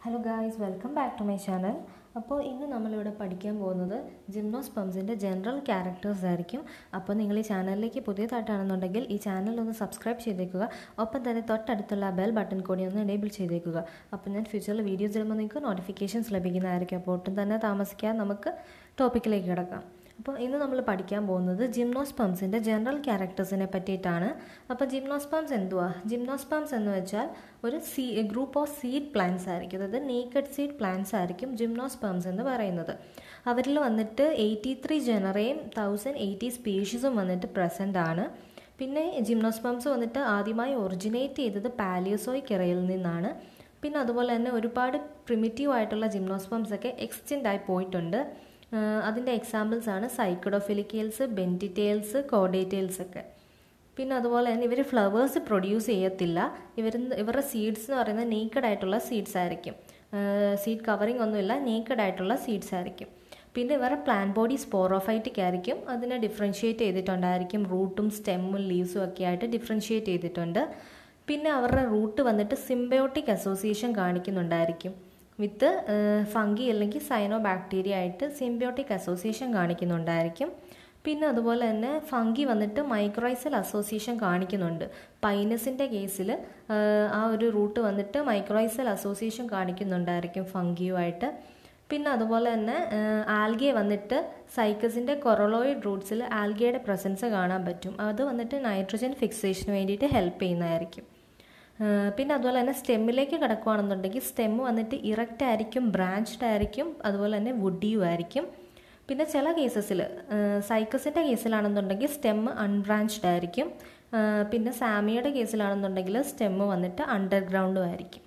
hello guys welcome back to my channel അപ്പോൾ ഇന്ന് നമ്മളിവിടെ പഠിക്കാൻ പോകുന്നത് ജിംനോസ്പംസിൻ്റെ ജനറൽ ക്യാരക്ടേഴ്സ് ആയിരിക്കും അപ്പോൾ നിങ്ങൾ ഈ ചാനലിലേക്ക് പുതിയതായിട്ടാണെന്നുണ്ടെങ്കിൽ ഈ ചാനൽ ഒന്ന് സബ്സ്ക്രൈബ് ചെയ്തേക്കുക ഒപ്പം തന്നെ തൊട്ടടുത്തുള്ള ബെൽ ബട്ടൺ കൂടി ഒന്ന് എനേബിൾ ചെയ്തേക്കുക അപ്പോൾ ഞാൻ ഫ്യൂച്ചറിൽ വീഡിയോസ് ഇടുമ്പോൾ നിങ്ങൾക്ക് നോട്ടിഫിക്കേഷൻസ് ലഭിക്കുന്നതായിരിക്കും അപ്പോൾ ഒട്ടും തന്നെ താമസിക്കാതെ നമുക്ക് ടോപ്പിക്കിലേക്ക് കിടക്കാം അപ്പോൾ ഇന്ന് നമ്മൾ പഠിക്കാൻ പോകുന്നത് ജിംനോസ്പംസിൻ്റെ ജനറൽ ക്യാരക്ടേഴ്സിനെ പറ്റിയിട്ടാണ് അപ്പോൾ ജിംനോസ്പംസ് എന്തുവാ ജിംനോസ്പംസ് എന്ന് വെച്ചാൽ ഒരു സീ ഗ്രൂപ്പ് ഓഫ് സീഡ് പ്ലാന്റ്സ് ആയിരിക്കും അതായത് നേക്കഡ് സീഡ് പ്ലാന്റ്സ് ആയിരിക്കും ജിംനോസ്പംസ് എന്ന് പറയുന്നത് അവരിൽ വന്നിട്ട് എയ്റ്റി ത്രീ ജനറേയും തൗസൻഡ് എയ്റ്റി സ്പീഷീസും വന്നിട്ട് പ്രസൻ്റ് ആണ് പിന്നെ ജിംനോസ്പംസ് വന്നിട്ട് ആദ്യമായി ഒറിജിനേറ്റ് ചെയ്തത് പാലിയോസോയിക് ഇറയിൽ നിന്നാണ് പിന്നെ അതുപോലെ തന്നെ ഒരുപാട് പ്രിമിറ്റീവ് ആയിട്ടുള്ള ജിംനോസ്പംസ് ഒക്കെ എക്സ്റ്റെൻഡ് ആയി പോയിട്ടുണ്ട് അതിൻ്റെ എക്സാമ്പിൾസ് ആണ് സൈക്കഡോഫിലിക്കൽസ് ബെൻറ്റിറ്റെയിൽസ് കോഡേറ്റെയിൽസ് ഒക്കെ പിന്നെ അതുപോലെ തന്നെ ഇവർ ഫ്ലവേഴ്സ് പ്രൊഡ്യൂസ് ചെയ്യത്തില്ല ഇവർ ഇവരുടെ സീഡ്സ് എന്ന് പറയുന്നത് നേക്കഡ് ആയിട്ടുള്ള സീഡ്സ് ആയിരിക്കും സീഡ് കവറിങ് ഒന്നുമില്ല നേക്കഡ് ആയിട്ടുള്ള സീഡ്സ് ആയിരിക്കും പിന്നെ ഇവരുടെ പ്ലാൻ ബോഡി സ്പോറോഫൈറ്റിക് ആയിരിക്കും അതിനെ ഡിഫറൻഷ്യേറ്റ് ചെയ്തിട്ടുണ്ടായിരിക്കും റൂട്ടും സ്റ്റെമ്മും ലീവ്സും ഒക്കെ ആയിട്ട് ഡിഫറൻഷ്യേറ്റ് ചെയ്തിട്ടുണ്ട് പിന്നെ അവരുടെ റൂട്ട് വന്നിട്ട് സിംബയോട്ടിക് അസോസിയേഷൻ കാണിക്കുന്നുണ്ടായിരിക്കും വിത്ത് ഫംഗി അല്ലെങ്കിൽ സൈനോ ബാക്ടീരിയ ആയിട്ട് സിംബയോട്ടിക് അസോസിയേഷൻ കാണിക്കുന്നുണ്ടായിരിക്കും പിന്നെ അതുപോലെ തന്നെ ഫംഗി വന്നിട്ട് മൈക്രോൈസൽ അസോസിയേഷൻ കാണിക്കുന്നുണ്ട് പൈനസിൻ്റെ കേസിൽ ആ ഒരു റൂട്ട് വന്നിട്ട് മൈക്രോൈസൽ അസോസിയേഷൻ കാണിക്കുന്നുണ്ടായിരിക്കും ഫംഗിയുമായിട്ട് പിന്നെ അതുപോലെ തന്നെ ആൽഗെ വന്നിട്ട് സൈക്കസിൻ്റെ കൊറോളോയിഡ് റൂട്ട്സിൽ ആൽഗയുടെ പ്രസൻസ് കാണാൻ പറ്റും അത് വന്നിട്ട് നൈട്രജൻ ഫിക്സേഷന് വേണ്ടിയിട്ട് ഹെൽപ്പ് ചെയ്യുന്നതായിരിക്കും പിന്നെ അതുപോലെ തന്നെ സ്റ്റെമ്മിലേക്ക് കിടക്കുകയാണെന്നുണ്ടെങ്കിൽ സ്റ്റെം വന്നിട്ട് ഇറക്റ്റ് ആയിരിക്കും ബ്രാഞ്ച്ഡ് ആയിരിക്കും അതുപോലെ തന്നെ വുഡിയും ആയിരിക്കും പിന്നെ ചില കേസസിൽ സൈക്കസിൻ്റെ കേസിലാണെന്നുണ്ടെങ്കിൽ സ്റ്റെം അൺബ്രാഞ്ച്ഡ് ആയിരിക്കും പിന്നെ സാമിയുടെ കേസിലാണെന്നുണ്ടെങ്കിൽ സ്റ്റെം വന്നിട്ട് അണ്ടർഗ്രൗണ്ടും ആയിരിക്കും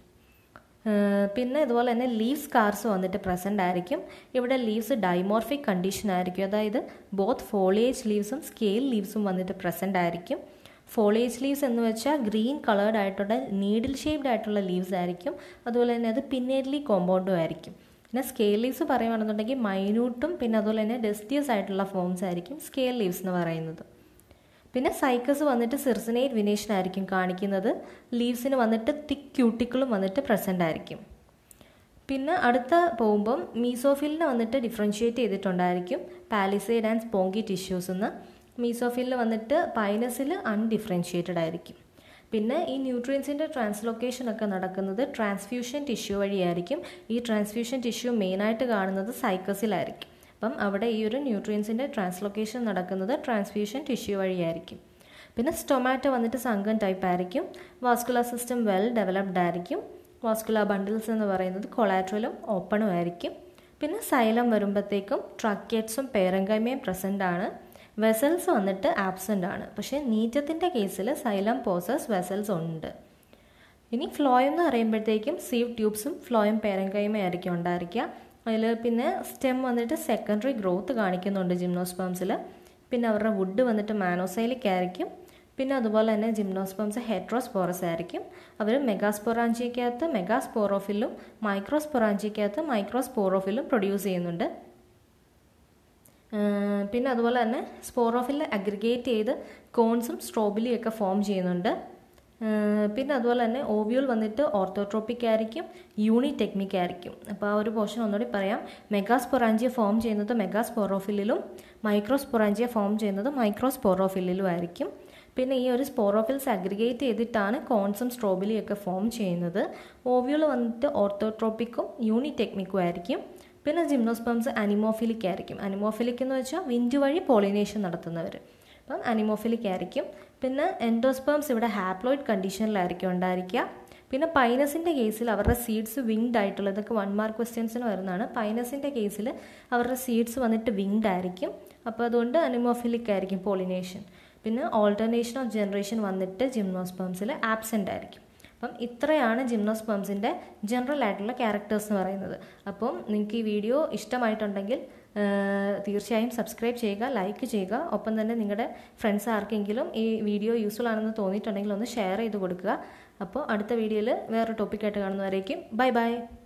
പിന്നെ ഇതുപോലെ തന്നെ ലീവ്സ് കാർസ് വന്നിട്ട് പ്രസൻ്റ് ആയിരിക്കും ഇവിടെ ലീവ്സ് ഡൈമോർഫിക് കണ്ടീഷൻ ആയിരിക്കും അതായത് ബോത്ത് ഫോളിയേജ് ലീവ്സും സ്കെയിൽ ലീവ്സും വന്നിട്ട് പ്രസൻ്റ് ആയിരിക്കും ഫോളിയേജ് ലീവ്സ് എന്ന് വെച്ചാൽ ഗ്രീൻ കളേർഡ് ആയിട്ടുള്ള നീഡിൽ ഷേപ്ഡ് ആയിട്ടുള്ള ലീവ്സ് ആയിരിക്കും അതുപോലെ തന്നെ അത് പിന്നേറ്റ്ലി കോമ്പൗണ്ടും ആയിരിക്കും പിന്നെ സ്കെയിൽ ലീവ്സ് പറയുകയാണെന്നുണ്ടെങ്കിൽ മൈന്യൂട്ടും പിന്നെ അതുപോലെ തന്നെ ഡെസ്റ്റിയസ് ആയിട്ടുള്ള ഫോംസ് ആയിരിക്കും സ്കെയിൽ ലീവ്സ് എന്ന് പറയുന്നത് പിന്നെ സൈക്കസ് വന്നിട്ട് സിർസിനേറ്റ് വിനേഷൻ ആയിരിക്കും കാണിക്കുന്നത് ലീവ്സിന് വന്നിട്ട് തിക്ക് ക്യൂട്ടിക്കിളും വന്നിട്ട് പ്രസൻ്റ് ആയിരിക്കും പിന്നെ അടുത്ത പോകുമ്പം മീസോഫിലിനെ വന്നിട്ട് ഡിഫറൻഷ്യേറ്റ് ചെയ്തിട്ടുണ്ടായിരിക്കും പാലിസൈഡ് ആൻഡ് സ്പോങ്കി ടിഷ്യൂസ് എന്ന് മീസോഫിലിൽ വന്നിട്ട് പൈനസിൽ അൺഡിഫറൻഷ്യേറ്റഡ് ആയിരിക്കും പിന്നെ ഈ ന്യൂട്രിയൻസിൻ്റെ ട്രാൻസ്ലൊക്കേഷൻ ഒക്കെ നടക്കുന്നത് ട്രാൻസ്ഫ്യൂഷൻ ടിഷ്യൂ വഴിയായിരിക്കും ഈ ട്രാൻസ്ഫ്യൂഷൻ ടിഷ്യൂ മെയിനായിട്ട് കാണുന്നത് സൈക്കസിലായിരിക്കും അപ്പം അവിടെ ഈ ഒരു ന്യൂട്രിയൻസിൻ്റെ ട്രാൻസ്ലൊക്കേഷൻ നടക്കുന്നത് ട്രാൻസ്ഫ്യൂഷൻ ടിഷ്യൂ വഴിയായിരിക്കും പിന്നെ സ്റ്റൊമാറ്റോ വന്നിട്ട് സങ്കൻ ടൈപ്പ് ആയിരിക്കും വാസ്കുലർ സിസ്റ്റം വെൽ ഡെവലപ്ഡ് ആയിരിക്കും വാസ്കുലർ ബണ്ടിൽസ് എന്ന് പറയുന്നത് കൊളാട്രലും ഓപ്പണും ആയിരിക്കും പിന്നെ സൈലം വരുമ്പോഴത്തേക്കും ട്രക്കേറ്റ്സും പേരങ്കൈമയും പ്രസൻ്റ് ആണ് വെസൽസ് വന്നിട്ട് ആബ്സെൻ്റ് ആണ് പക്ഷേ നീറ്റത്തിൻ്റെ കേസിൽ സൈലം പോസസ് വെസൽസ് ഉണ്ട് ഇനി ഫ്ലോയം എന്ന് പറയുമ്പോഴത്തേക്കും സീവ് ട്യൂബ്സും ഫ്ലോയം പേരങ്കൈമയായിരിക്കും ഉണ്ടായിരിക്കുക അതിൽ പിന്നെ സ്റ്റെം വന്നിട്ട് സെക്കൻഡറി ഗ്രോത്ത് കാണിക്കുന്നുണ്ട് ജിംനോസ്പംസിൽ പിന്നെ അവരുടെ വുഡ് വന്നിട്ട് മാനോസൈലിക് ആയിരിക്കും പിന്നെ അതുപോലെ തന്നെ ജിംനോസ്പംസ് ഹെട്രോസ്പോറസ് ആയിരിക്കും അവർ മെഗാസ്പൊറാഞ്ചിയക്കകത്ത് മെഗാസ്പോറോഫിലും മൈക്രോസ്പൊറാഞ്ചിയക്കകത്ത് മൈക്രോസ്പോറോഫിലും പ്രൊഡ്യൂസ് ചെയ്യുന്നുണ്ട് പിന്നെ അതുപോലെ തന്നെ സ്പോറോഫിൽ അഗ്രിഗേറ്റ് ചെയ്ത് കോൺസും സ്ട്രോബിലിയും ഒക്കെ ഫോം ചെയ്യുന്നുണ്ട് പിന്നെ അതുപോലെ തന്നെ ഓവ്യൂൾ വന്നിട്ട് ഓർത്തോട്രോപ്പിക് ആയിരിക്കും യൂണിടെക്നിക് ആയിരിക്കും അപ്പോൾ ആ ഒരു പോർഷൻ ഒന്നുകൂടി പറയാം മെഗാസ്പൊറാഞ്ചിയ ഫോം ചെയ്യുന്നത് മെഗാസ്പോറോഫിലും മൈക്രോസ്പൊറാഞ്ചിയ ഫോം ചെയ്യുന്നത് മൈക്രോസ്പോറോഫിലും ആയിരിക്കും പിന്നെ ഈ ഒരു സ്പോറോഫിൽസ് അഗ്രിഗേറ്റ് ചെയ്തിട്ടാണ് കോൺസും സ്ട്രോബിലിയും ഒക്കെ ഫോം ചെയ്യുന്നത് ഓവ്യൂൾ വന്നിട്ട് ഓർത്തോട്രോപ്പിക്കും യൂണിടെക്നിക്കും ആയിരിക്കും പിന്നെ ജിംനോസ്പംസ് അനിമോഫിലിക് ആയിരിക്കും അനിമോഫിലിക് എന്ന് വെച്ചാൽ വിൻഡ് വഴി പോളിനേഷൻ നടത്തുന്നവർ അപ്പം അനിമോഫിലിക് ആയിരിക്കും പിന്നെ എൻഡോസ്പേംസ് ഇവിടെ ഹാപ്ലോയിഡ് കണ്ടീഷനിലായിരിക്കും ഉണ്ടായിരിക്കുക പിന്നെ പൈനസിൻ്റെ കേസിൽ അവരുടെ സീഡ്സ് വിങ്ഡ് ആയിട്ടുള്ള ഇതൊക്കെ വൺ മാർക്ക് ക്വസ്റ്റ്യൻസിന് വരുന്നതാണ് പൈനസിൻ്റെ കേസിൽ അവരുടെ സീഡ്സ് വന്നിട്ട് വിങ്ഡ് ആയിരിക്കും അപ്പോൾ അതുകൊണ്ട് അനിമോഫിലിക് ആയിരിക്കും പോളിനേഷൻ പിന്നെ ഓൾട്ടർനേഷൻ ഓഫ് ജനറേഷൻ വന്നിട്ട് ജിംനോസ്പേംസിൽ ആബ്സെൻ്റ് ആയിരിക്കും അപ്പം ഇത്രയാണ് ജിംനോസ്പംസിൻ്റെ ജനറൽ ആയിട്ടുള്ള ക്യാരക്ടേഴ്സ് എന്ന് പറയുന്നത് അപ്പം നിങ്ങൾക്ക് ഈ വീഡിയോ ഇഷ്ടമായിട്ടുണ്ടെങ്കിൽ തീർച്ചയായും സബ്സ്ക്രൈബ് ചെയ്യുക ലൈക്ക് ചെയ്യുക ഒപ്പം തന്നെ നിങ്ങളുടെ ഫ്രണ്ട്സ് ആർക്കെങ്കിലും ഈ വീഡിയോ യൂസ്ഫുൾ ആണെന്ന് തോന്നിയിട്ടുണ്ടെങ്കിൽ ഒന്ന് ഷെയർ ചെയ്ത് കൊടുക്കുക അപ്പോൾ അടുത്ത വീഡിയോയിൽ വേറൊരു ടോപ്പിക്കായിട്ട് കാണുന്നവരേക്കും ബൈ ബൈ